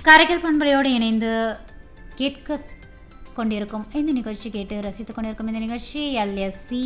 காரைக்கால் பண்பலையோடு இணைந்து கேட்க கொண்டிருக்கும் இந்த நிகழ்ச்சி கேட்டு ரசித்துக் கொண்டிருக்கும் இந்த நிகழ்ச்சி எல்எஸ்சி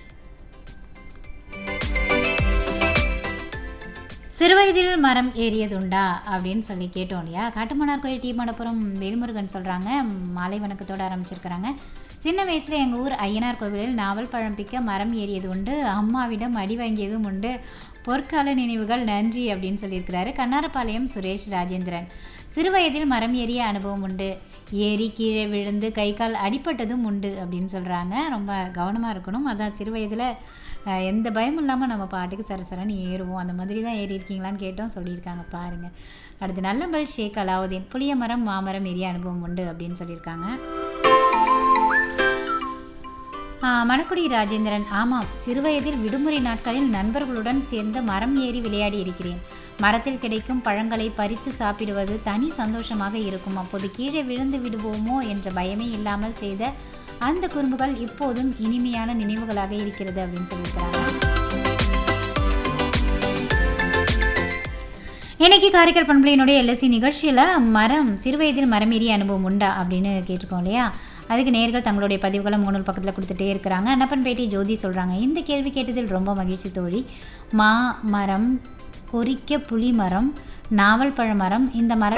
சிறுவயதில் மரம் ஏறியதுண்டா அப்படின்னு சொல்லி கேட்டோம் இல்லையா காட்டுமன்னார் கோயில் டி மடப்புறம் வேல்முருகன் சொல்கிறாங்க மாலை வணக்கத்தோடு ஆரம்பிச்சிருக்கிறாங்க சின்ன வயசில் எங்கள் ஊர் ஐயனார் கோவிலில் நாவல் பழம் பிக்க மரம் ஏறியது உண்டு அம்மாவிடம் அடி வாங்கியதும் உண்டு பொற்கால நினைவுகள் நன்றி அப்படின்னு சொல்லியிருக்கிறாரு கண்ணாரப்பாளையம் சுரேஷ் ராஜேந்திரன் சிறுவயதில் மரம் ஏறிய அனுபவம் உண்டு ஏறி கீழே விழுந்து கை கால் அடிபட்டதும் உண்டு அப்படின்னு சொல்கிறாங்க ரொம்ப கவனமாக இருக்கணும் அதான் சிறுவயதில் அஹ், எந்த பயமும் இல்லாமல் நம்ம பாட்டுக்கு சரசரன்னு ஏறுவோம் அந்த மாதிரி தான் ஏறி இருக்கீங்களான்னு கேட்டோம் சொல்லியிருக்காங்க பாருங்கள் அடுத்து நல்லம்பல் ஷேக் அலாவுதீன் புளிய மரம் மாமரம் ஏறிய அனுபவம் உண்டு அப்படின்னு சொல்லியிருக்காங்க ஆ, மணக்குடி ராஜேந்திரன் ஆமாம் சிறுவயதில் விடுமுறை நாட்களில் நண்பர்களுடன் சேர்ந்து மரம் ஏறி விளையாடி இருக்கிறேன் மரத்தில் கிடைக்கும் பழங்களை பறித்து சாப்பிடுவது தனி சந்தோஷமாக இருக்கும் அப்போது கீழே விழுந்து விடுவோமோ என்ற பயமே இல்லாமல் செய்த அந்த குறும்புகள் இப்போதும் இனிமையான நினைவுகளாக இருக்கிறது அப்படின்னு சொல்லியிருக்கிறாங்க இன்னைக்கு காரைக்கால் பண்பலையினுடைய எல்எஸ்சி நிகழ்ச்சியில் மரம் சிறுவயதில் மரம் ஏறிய அனுபவம் உண்டா அப்படின்னு கேட்டிருக்கோம் இல்லையா அதுக்கு நேர்கள் தங்களுடைய பதிவுகளை மூணு பக்கத்தில் கொடுத்துட்டே இருக்கிறாங்க அன்னப்பன்பேட்டை ஜோதி சொல்கிறாங்க இந்த கேள்வி கேட்டதில் ரொம்ப மகிழ்ச்சி தோழி மா மரம் கொறிக்க புளி மரம் நாவல் பழ மரம் இந்த மர